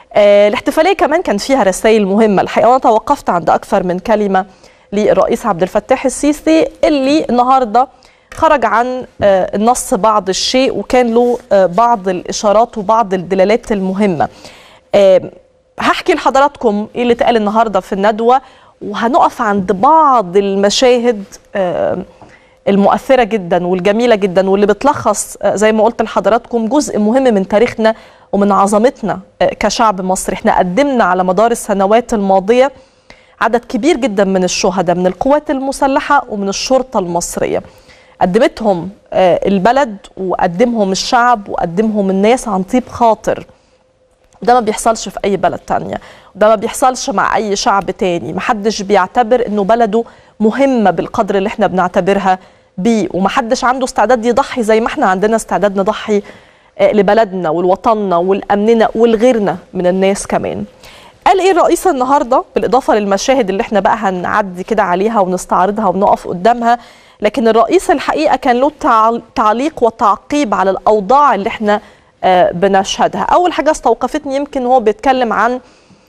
آه الاحتفاليه كمان كان فيها رسائل مهمه الحقيقه وانا توقفت عند اكثر من كلمه للرئيس عبد الفتاح السيسي اللي النهارده خرج عن آه النص بعض الشيء وكان له آه بعض الاشارات وبعض الدلالات المهمه آه هحكي لحضراتكم ايه اللي اتقال النهارده في الندوه وهنقف عند بعض المشاهد آه المؤثره جدا والجميله جدا واللي بتلخص آه زي ما قلت لحضراتكم جزء مهم من تاريخنا ومن عظمتنا آه كشعب مصري احنا قدمنا على مدار السنوات الماضيه عدد كبير جدا من الشهداء من القوات المسلحه ومن الشرطه المصريه قدمتهم البلد وقدمهم الشعب وقدمهم الناس عن طيب خاطر ده ما بيحصلش في اي بلد تانية وده ما بيحصلش مع اي شعب تاني محدش بيعتبر انه بلده مهمة بالقدر اللي احنا بنعتبرها بيه ومحدش عنده استعداد يضحي زي ما احنا عندنا استعداد نضحي لبلدنا ولوطننا ولأمننا ولغيرنا من الناس كمان قال ايه الرئيس النهارده بالاضافه للمشاهد اللي احنا بقى هنعدي كده عليها ونستعرضها ونقف قدامها لكن الرئيس الحقيقه كان له تعليق وتعقيب على الاوضاع اللي احنا آه بنشهدها اول حاجه استوقفتني يمكن هو بيتكلم عن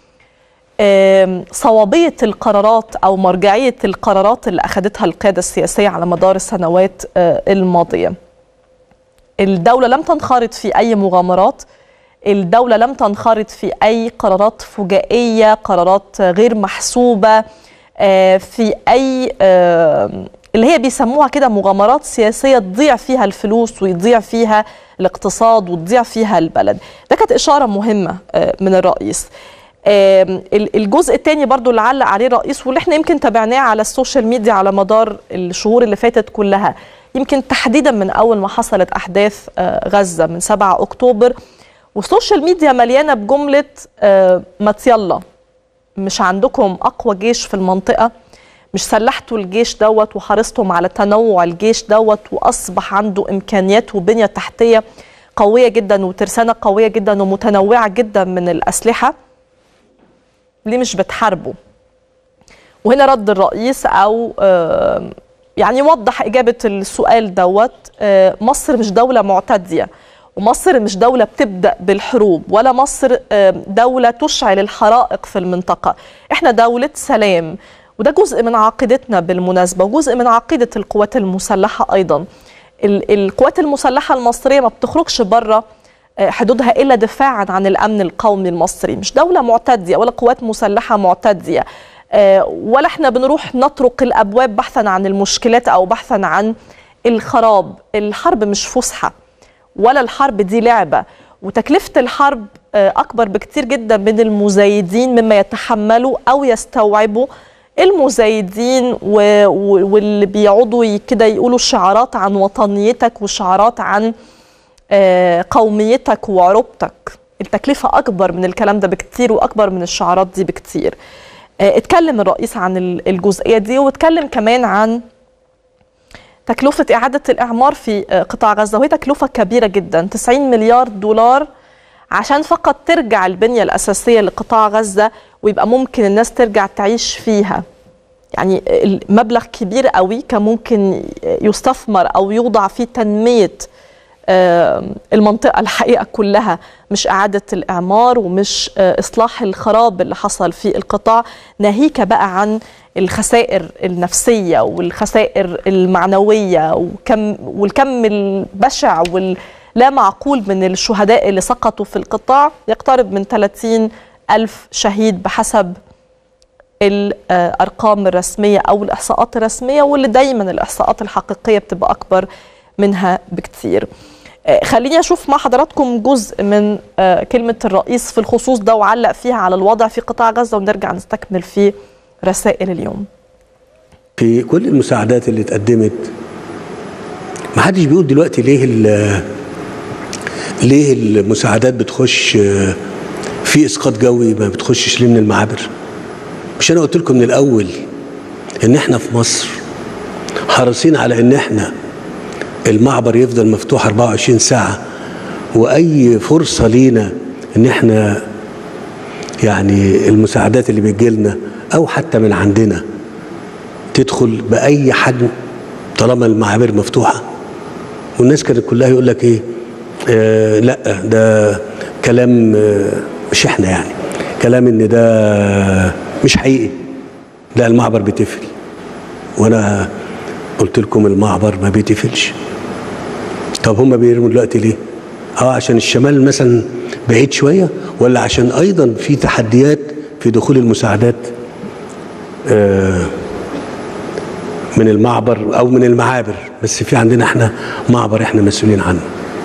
صوابيه القرارات او مرجعيه القرارات اللي اخذتها القياده السياسيه على مدار السنوات آه الماضيه الدوله لم تنخرط في اي مغامرات الدولة لم تنخرط في أي قرارات فجائية قرارات غير محسوبة في أي اللي هي بيسموها كده مغامرات سياسية تضيع فيها الفلوس ويضيع فيها الاقتصاد وتضيع فيها البلد ده كانت إشارة مهمة من الرئيس الجزء الثاني برضو اللي علق عليه الرئيس واللي احنا يمكن تابعناه على السوشيال ميديا على مدار الشهور اللي فاتت كلها يمكن تحديدا من أول ما حصلت أحداث غزة من 7 أكتوبر والسوشيال ميديا مليانه بجمله آه ما يلا مش عندكم اقوى جيش في المنطقه مش سلحتوا الجيش دوت وحرصتم على تنوع الجيش دوت واصبح عنده امكانيات وبنيه تحتيه قويه جدا وترسانه قويه جدا ومتنوعه جدا من الاسلحه ليه مش بتحاربوا وهنا رد الرئيس او آه يعني وضح اجابه السؤال دوت آه مصر مش دوله معتديه ومصر مش دولة بتبدأ بالحروب ولا مصر دولة تشعل الحرائق في المنطقة احنا دولة سلام وده جزء من عقيدتنا بالمناسبة وجزء من عقيدة القوات المسلحة أيضا القوات المسلحة المصرية ما بتخرجش بره حدودها إلا دفاعا عن الأمن القومي المصري مش دولة معتدية ولا قوات مسلحة معتدية ولا احنا بنروح نطرق الأبواب بحثا عن المشكلات أو بحثا عن الخراب الحرب مش فسحه ولا الحرب دي لعبه وتكلفه الحرب اكبر بكتير جدا من المزايدين مما يتحملوا او يستوعبوا المزايدين واللي بيقعدوا كده يقولوا شعارات عن وطنيتك وشعارات عن قوميتك وعروبتك التكلفه اكبر من الكلام ده بكتير واكبر من الشعارات دي بكتير اتكلم الرئيس عن الجزئيه دي واتكلم كمان عن تكلفة إعادة الإعمار في قطاع غزة وهي تكلفة كبيرة جدا 90 مليار دولار عشان فقط ترجع البنية الأساسية لقطاع غزة ويبقى ممكن الناس ترجع تعيش فيها يعني المبلغ كبير قوي كان ممكن يستثمر أو يوضع في تنمية المنطقة الحقيقة كلها مش إعادة الإعمار ومش إصلاح الخراب اللي حصل في القطاع ناهيك بقى عن الخسائر النفسية والخسائر المعنوية وكم والكم البشع واللا معقول من الشهداء اللي سقطوا في القطاع يقترب من 30 ألف شهيد بحسب الأرقام الرسمية أو الإحصاءات الرسمية واللي دايما الإحصاءات الحقيقية بتبقى أكبر منها بكتير خليني أشوف مع حضراتكم جزء من كلمة الرئيس في الخصوص ده وعلق فيها على الوضع في قطاع غزة ونرجع نستكمل فيه رسائل اليوم في كل المساعدات اللي اتقدمت ما حدش بيقول دلوقتي ليه ليه المساعدات بتخش في اسقاط جوي ما بتخشش ليه من المعابر مش انا قلت لكم من الاول ان احنا في مصر حريصين على ان احنا المعبر يفضل مفتوح 24 ساعه واي فرصه لينا ان احنا يعني المساعدات اللي بتجي لنا او حتى من عندنا تدخل باي حجم طالما المعابر مفتوحه والناس كانت كلها يقول لك ايه آه لا ده كلام آه مش احنا يعني كلام ان ده مش حقيقي لا المعبر بيتقفل وانا قلت لكم المعبر ما بيتقفلش طب هم بيرموا دلوقتي ليه اه عشان الشمال مثلا بعيد شويه ولا عشان ايضا في تحديات في دخول المساعدات آه من المعبر او من المعابر بس في عندنا احنا معبر احنا مسؤولين عنه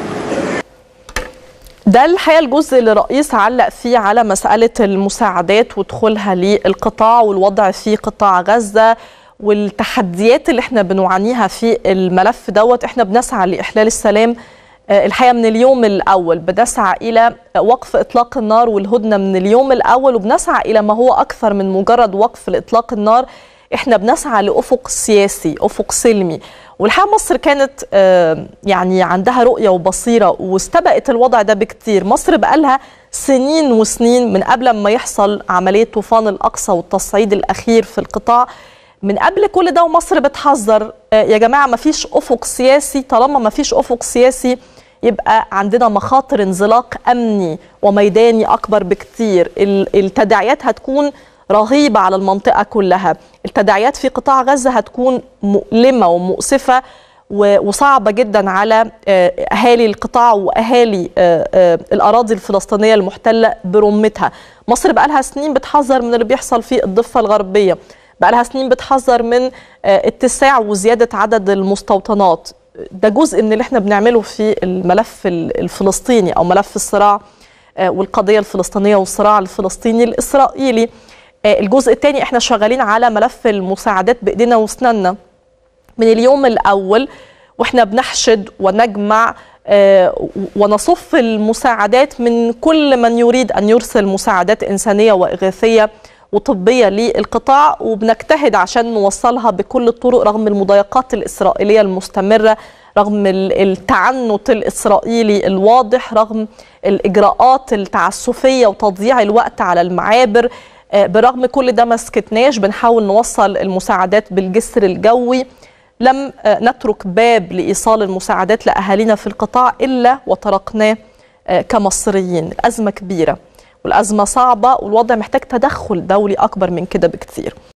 ده الحقيقه الجزء اللي الرئيس علق فيه على مساله المساعدات ودخولها للقطاع والوضع في قطاع غزه والتحديات اللي احنا بنعانيها في الملف دوت احنا بنسعى لاحلال السلام الحقيقه من اليوم الاول بنسعى الى وقف اطلاق النار والهدنه من اليوم الاول وبنسعى الى ما هو اكثر من مجرد وقف لاطلاق النار احنا بنسعى لافق سياسي افق سلمي والحقيقه مصر كانت يعني عندها رؤيه وبصيره واستبقت الوضع ده بكتير مصر بقالها سنين وسنين من قبل ما يحصل عمليه طوفان الاقصى والتصعيد الاخير في القطاع من قبل كل ده ومصر بتحذر يا جماعه ما فيش افق سياسي طالما ما فيش افق سياسي يبقى عندنا مخاطر انزلاق امني وميداني اكبر بكتير التداعيات هتكون رهيبه على المنطقه كلها التداعيات في قطاع غزه هتكون مؤلمه ومؤسفه وصعبه جدا على اهالي القطاع واهالي الاراضي الفلسطينيه المحتله برمتها مصر بقى لها سنين بتحذر من اللي بيحصل في الضفه الغربيه بقى لها سنين بتحذر من اتساع وزياده عدد المستوطنات ده جزء من اللي احنا بنعمله في الملف الفلسطيني او ملف الصراع والقضيه الفلسطينيه والصراع الفلسطيني الاسرائيلي الجزء الثاني احنا شغالين على ملف المساعدات بايدينا واسناننا من اليوم الاول واحنا بنحشد ونجمع ونصف المساعدات من كل من يريد ان يرسل مساعدات انسانيه واغاثيه وطبيه للقطاع وبنجتهد عشان نوصلها بكل الطرق رغم المضايقات الاسرائيليه المستمره رغم التعنت الاسرائيلي الواضح رغم الاجراءات التعسفيه وتضييع الوقت على المعابر برغم كل ده ما سكتناش بنحاول نوصل المساعدات بالجسر الجوي لم نترك باب لايصال المساعدات لاهالينا في القطاع الا وطرقناه كمصريين الازمه كبيره والازمه صعبه والوضع محتاج تدخل دولي اكبر من كده بكثير